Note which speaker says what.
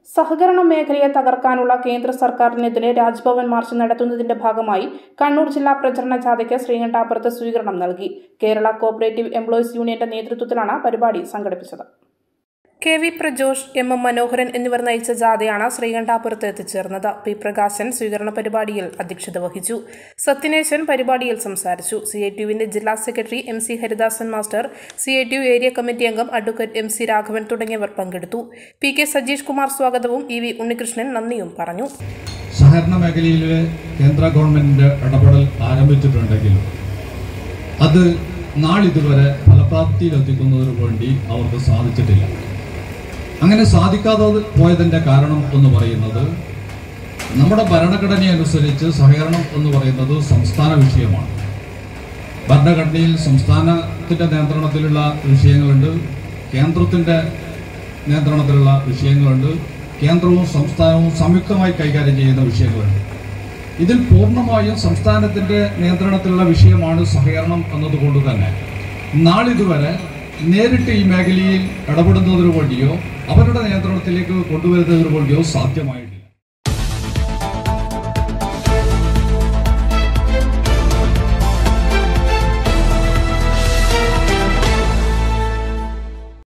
Speaker 1: സഹകരണ മേഖലയെ തകർക്കാനുള്ള കേന്ദ്ര സർക്കാരിനെതിരെ രാജ്ഭവൻ മാർച്ച് നടത്തുന്നതിന്റെ ഭാഗമായി കണ്ണൂർ ജില്ലാ പ്രചരണ ജാഥയ്ക്ക് ശ്രീകണ്ഠാപുരത്ത് സ്വീകരണം നൽകി കേരള കോപ്പറേറ്റീവ് എംപ്ലോയീസ് യൂണിയന്റെ നേതൃത്വത്തിലാണ് പരിപാടി സംഘടിപ്പിച്ചത് K V Prajosh M M Manoharan എന്നിവർ നയിച്ച ജാഥയാണ് ശ്രീകണ്ഠാപുരത്ത് എത്തിച്ചേർന്നത് പി പ്രകാശൻ സ്വീകരണ പരിപാടിയിൽ അധ്യക്ഷത വഹിച്ചു സത്യനേശൻ പരിപാടിയിൽ സംസാരിച്ചു സി ഐ ടിയുവിന്റെ ജില്ലാ secretary M C Haridasan master C I T U area committee അംഗം അഡ്വക്കേറ്റ് എം സി രാഘവൻ തുടങ്ങിയവർ പങ്കെടുത്തു പി കെ സജീഷ് കുമാർ സ്വാഗതവും ഇ വി ഉണ്ണികൃഷ്ണൻ നന്ദിയും പറഞ്ഞു
Speaker 2: സഹകരണ മേഖലയിലെ കേന്ദ്ര ഗവൺമെന്റിന്റെ ഇടപെടൽ ആരംഭിച്ചിട്ടുണ്ടെങ്കിലും അത് നാളിതുവരെ ഫലപ്രാപ്തിയിലെത്തിക്കുന്നതിന് വേണ്ടി അവർക്ക് സാധിച്ചിട്ടില്ല അങ്ങനെ സാധിക്കാതെ പോയതിന്റെ കാരണം എന്ന് പറയുന്നത് നമ്മുടെ ഭരണഘടനയനുസരിച്ച് സഹകരണം എന്ന് പറയുന്നത് സംസ്ഥാന വിഷയമാണ് ഭരണഘടനയിൽ സംസ്ഥാനത്തിന്റെ നിയന്ത്രണത്തിലുള്ള വിഷയങ്ങളുണ്ട് കേന്ദ്രത്തിന്റെ നിയന്ത്രണത്തിലുള്ള വിഷയങ്ങളുണ്ട് കേന്ദ്രവും സംസ്ഥാനവും സംയുക്തമായി കൈകാര്യം ചെയ്യുന്ന വിഷയങ്ങളുണ്ട് ഇതിൽ പൂർണ്ണമായും സംസ്ഥാനത്തിന്റെ നിയന്ത്രണത്തിലുള്ള വിഷയമാണ് സഹകരണം എന്നതുകൊണ്ട് തന്നെ നാളിതുവരെ നേരിട്ട് ഈ മേഖലയിൽ ഇടപെടുന്നതിനു വേണ്ടിയോ അവരുടെ നിയന്ത്രണത്തിലേക്ക് കൊണ്ടുവരുന്നതിനു വേണ്ടിയോ സാധ്യമായിട്ടില്ല